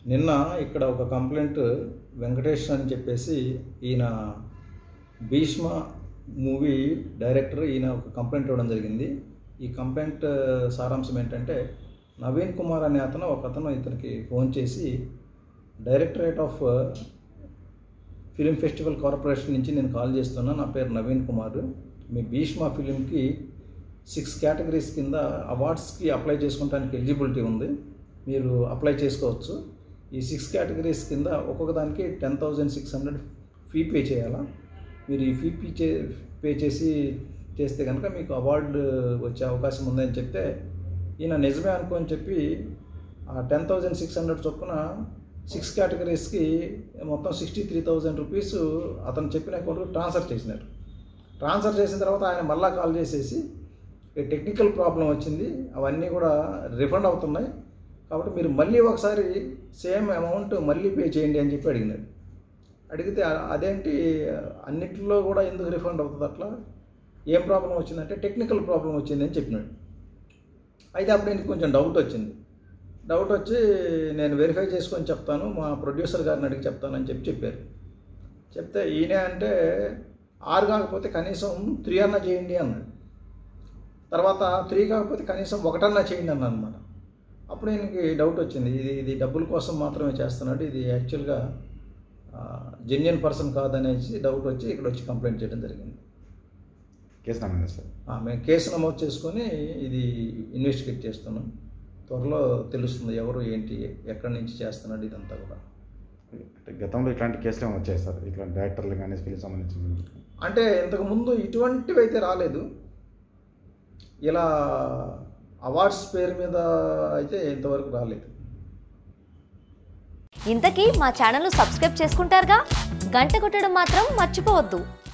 నిన్న ఇక్కడ ఒక కంప్లైంట్ వెంకటేష్ అని చెప్పేసి ఈయన భీష్మ మూవీ డైరెక్టర్ ఈయన ఒక కంప్లైంట్ ఇవ్వడం జరిగింది ఈ కంప్లైంట్ సారాంశం ఏంటంటే నవీన్ కుమార్ అనే అతను ఒక అతను ఇతనికి ఫోన్ చేసి directorate of film festival corporation నుంచి నేను కాల్ చేస్తున్నా నా పేరు నవీన్ కుమార్ మీ భీష్మ ఫిలింకి సిక్స్ కేటగిరీస్ కింద అవార్డ్స్కి అప్లై చేసుకోవడానికి ఎలిజిబిలిటీ ఉంది మీరు అప్లై చేసుకోవచ్చు ఈ సిక్స్ కేటగిరీస్ కింద ఒక్కొక్క దానికి ten thousand six hundred fee pay చేయాలా మీరు ఈ ఫీ పే చే పే చేసి చేస్తే కనుక మీకు అవార్డు వచ్చే అవకాశం ఉందని చెప్తే ఈయన నిజమే అనుకోని చెప్పి ఆ టెన్ థౌజండ్ సిక్స్ హండ్రెడ్ చొప్పున సిక్స్ కేటగిరీస్కి మొత్తం సిక్స్టీ త్రీ థౌజండ్ రూపీస్ అతను చెప్పిన అకౌంట్కి ట్రాన్స్ఫర్ చేసినారు ట్రాన్స్ఫర్ చేసిన తర్వాత ఆయన మళ్ళా కాల్ చేసేసి ఈ టెక్నికల్ ప్రాబ్లం వచ్చింది అవన్నీ కూడా రిఫండ్ అవుతున్నాయి కాబట్టి మీరు మళ్ళీ ఒకసారి సేమ్ అమౌంట్ మళ్ళీ పే చేయండి అని చెప్పి అడిగినాడు అడిగితే "అ- అదేంటి అన్నిటిలో కూడా ఎందుకు రిఫండ్ అవుతుంది అట్లా ఏం ప్రాబ్లం వచ్చిందంటే టెక్నికల్ ప్రాబ్లం వచ్చింది అని చెప్పినాడు అయితే అప్పుడు എനിക്ക് కొంచెం డౌట్ వచ్చింది డౌట్ వచ్చి నేను వెరిఫై చేసుకొని చెప్తాను మా ప్రొడ్యూసర్ గారిని అడిగి చెప్తానని చెప్పి చెప్పారు చెప్తే ఈయన అంటే ఆరు కాకపోతే కనీసం త్రీ అన్నా చేయండి అన్నాడు తర్వాత త్రీ కాకపోతే కనీసం ఒకటన్నా చేయండి అన్న అనమాట అప్పుడు ఈయనకి డౌట్ వచ్చింది ఇది ఇది డబ్బుల కోసం మాత్రమే చేస్తున్నాడు ఇది యాక్చువల్గా జెన్యున్ పర్సన్ కాదనేసి డౌట్ వచ్చి ఇక్కడ వచ్చి కంప్లైంట్ చేయడం జరిగింది కేసు నమోదు సార్ ఆ, మేము కేసు నమోదు చేసుకొని ఇది ఇన్వెస్టిగేట్ చేస్తున్నాం త్వరలో తెలుస్తుంది ఎవరు ఏంటి ఎక్కడి నుంచి చేస్తున్నాడు ఇదంతా కూడా అంటే గతంలో ఇట్లాంటి కేసులు ఏమైనా వచ్చాయి సార్ ఇట్లాంటి డైరెక్టర్లు కానీ ఫిలిం సంబంధించిన అంటే ఇంతకుముందు ఇటువంటివి అయితే రాలేదు ఇలా అవార్డ్స్ పేరు మీద అయితే ఇంతవరకు రాలేదు ఇంతకీ మా ఛానల్ సబ్స్క్రైబ్ చేసుకుంటారుగా గంట కొట్టడం మాత్రం మర్చిపోవద్దు